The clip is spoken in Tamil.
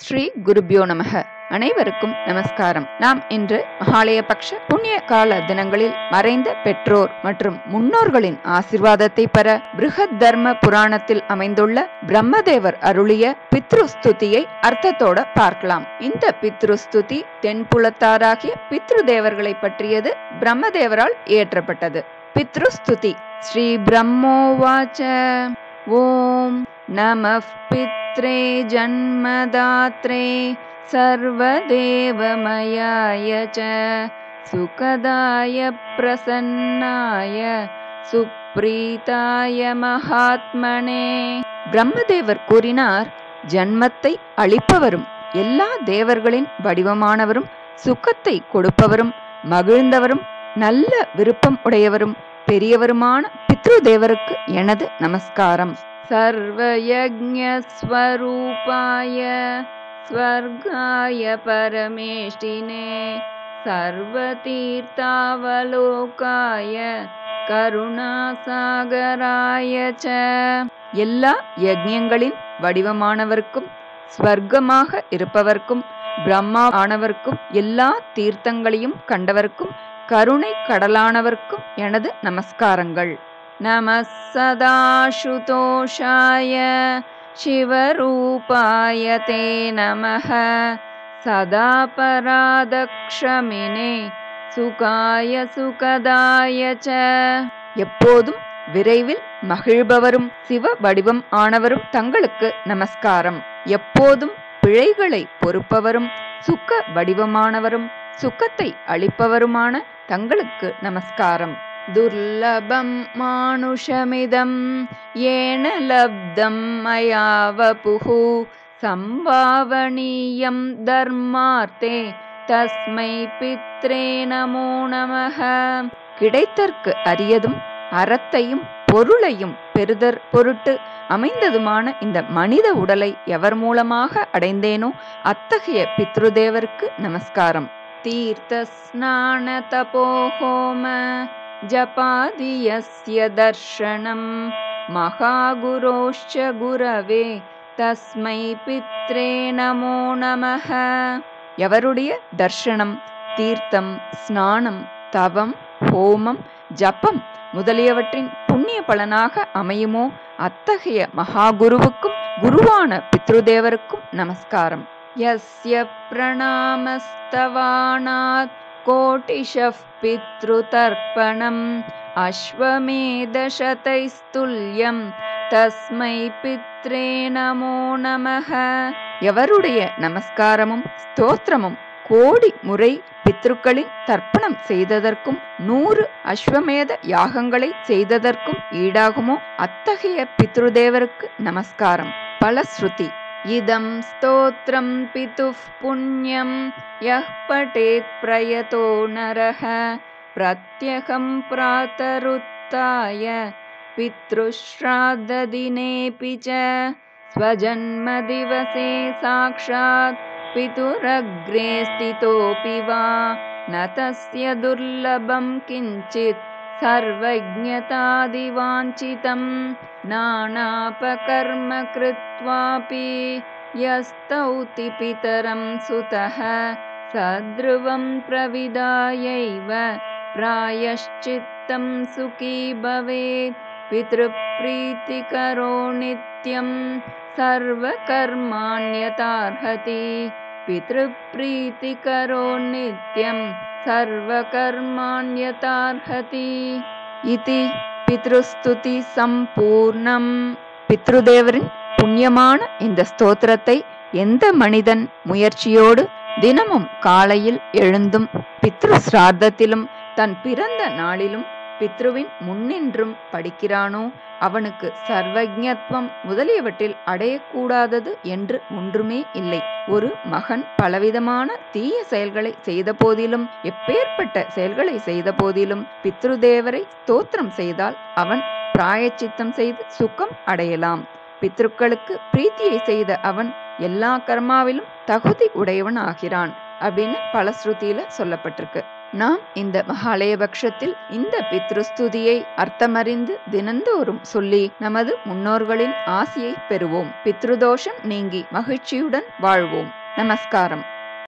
ஸ்ரீ குருபியோ நமக அனைவருக்கும் நமஸ்காரம் நாம் இன்று மகாலய பக்ஷ புண்ணிய கால தினங்களில் மறைந்த பெற்றோர் மற்றும் முன்னோர்களின் ஆசிர்வாதத்தை பெற பிருகத் தர்ம புராணத்தில் அமைந்துள்ள பிரம்மதேவர் அருளிய பித்ருஸ்துதியை அர்த்தத்தோட பார்க்கலாம் இந்த பித்ருஸ்துதி தென்புலத்தாராகிய பித்ரு தேவர்களை பற்றியது பிரம்மதேவரால் இயற்றப்பட்டது பித்ருஸ்துதி ஸ்ரீ பிரம்மோவாச்ச ஓம் நமः पित्रे जन्मदात्रे सर्वदेवमयाय च सुखदाय प्रसन्नाय சுப்ரீதாய மகாத்மனே பிரம்மதேவர் கூறினார் ஜன்மத்தை அளிப்பவரும் எல்லா தேவர்களின் வடிவமானவரும் சுகத்தை கொடுப்பவரும் மகிழ்ந்தவரும் நல்ல விருப்பம் உடையவரும் பெரியவருமான பித்ரு தேவருக்கு எனது நமஸ்காரம் सर्वयज्ञस्वरूपाय स्वर्गाय परमेष्टिने सर्वतीर्थावलोकाय கருணாசாகராய ச எல்லா யஜ்ஞங்களின் வடிவமானவர்க்கும் ஸ்வர்க்கமாக இருப்பவர்க்கும் பிரம்மா ஆனவர்க்கும் எல்லா தீர்த்தங்களையும் கண்டவர்க்கும் கருணை கடலானவர்க்கும் எனது நமஸ்காரங்கள் नमः सदाशुतोषाय शिवरूपाय ते नमः सदा परादक्षमिने சுகாய சுகதாய ச எப்போதும் விரைவில் மகிழ்பவரும் சிவ வடிவம் ஆனவரும் தங்களுக்கு நமஸ்காரம் எப்போதும் பிழைகளை பொறுப்பவரும் சுக்க வடிவமானவரும் சுக்கத்தை அளிப்பவருமான தங்களுக்கு நமஸ்காரம் दुर्लभं मानुषमिदं येन लब्धं मया वपुः संभावनीयं धर्मार्थे தஸ்மை பித்ரே நமோ நமக கிடைத்தற்கு அரியதும் அறத்தையும் பொருளையும் பெறுதற் பொருட்டு அமைந்ததுமான இந்த மனித உடலை எவர் மூலமாக அடைந்தேனோ அத்தகைய பித்ருதேவருக்கு நமஸ்காரம் தீர்த்த ஸ்நான தபோஹோம जपादियस्य दर्शनं महागुरोश्च गुरवे தஸ்மை பித்ரே நமோ நமக எவருடைய தர்ஷனம் தீர்த்தம் ஸ்நானம் தவம் ஹோமம் ஜபம் முதலியவற்றின் புண்ணிய பலனாக அமையுமோ அத்தகைய மகாகுருவுக்கும் குருவான பித்ருதேவருக்கும் நமஸ்காரம் யஸ்ய பிரணாமஸ்தவானாத் कोटिशः पितृतर्पणम् அஸ்வமேதசதைஸ்துல்யம் தஸ்மை பித்ரே நமோ நமக எவருடைய நமஸ்காரமும் ஸ்தோத்திரமும் கோடி முறை பித்ருக்களின் தர்ப்பணம் செய்ததற்கும் நூறு அஸ்வமேத யாகங்களை செய்ததற்கும் ஈடாகுமோ அத்தகைய பித்ருதேவருக்கு நமஸ்காரம் பலஸ்ருதி இதம் ஸ்தோத்திரம் பிதுः புண்ணியம் यः पठेत् प्रयतो नरः प्रत्यहं प्रातरुत्थाय पितृश्राद्धदिनेऽपि च स्वजन्मदिवसे साक्षात् पितुरग्रे स्थितोऽपि वा न तस्य दुर्लभं किञ्चित् सर्वज्ञतादिवाञ्छितं नानापकर्म कृत्वापि यस्तौति पितरं सुतः सध्रुवं प्रविदायैव प्रायश्चित्तं सुखी भवेत् पितृप्रीतिकरो नित्यं सर्वकर्माण्यतार्हति पितृप्रीतिकरो नित्यं सर्वकर्माण्यतार्हति इति பித்ருஸ்துதி சம்பூர்ணம் பித்ருதேவரின் புண்ணியமான இந்த ஸ்தோத்திரத்தை எந்த மனிதன் முயற்சியோடு தினமும் காலையில் எழுந்தும் பித்ரு சிரார்த்தத்திலும் தன் பிறந்த நாளிலும் பித்ருவின் முன்னின்றும் படிக்கிறானோ அவனுக்கு சர்வஜத்வம் முதலியவற்றில் அடையக்கூடாதது என்று ஒன்றுமே இல்லை ஒரு மகன் பலவிதமான தீய செயல்களை செய்த போதிலும் எப்பேற்பட்ட செயல்களை செய்த போதிலும் பித்ருதேவரை ஸ்தோத்திரம் செய்தால் அவன் பிராயச்சித்தம் செய்து சுகம் அடையலாம் பித்ருக்களுக்கு பிரீத்தியை செய்த அவன் எல்லா கர்மாவிலும் தகுதி உடையவன் ஆகிறான் அப்படின்னு பல ஸ்ருதியில சொல்லப்பட்டிருக்கு நாம் இந்த மகாலயபக்ஷத்தில் இந்த பித்ருஸ்துதியை அர்த்தமறிந்து தினந்தோறும் சொல்லி நமது முன்னோர்களின் ஆசியை பெறுவோம் பித்ருதோஷம் நீங்கி மகிழ்ச்சியுடன் வாழ்வோம் நமஸ்காரம்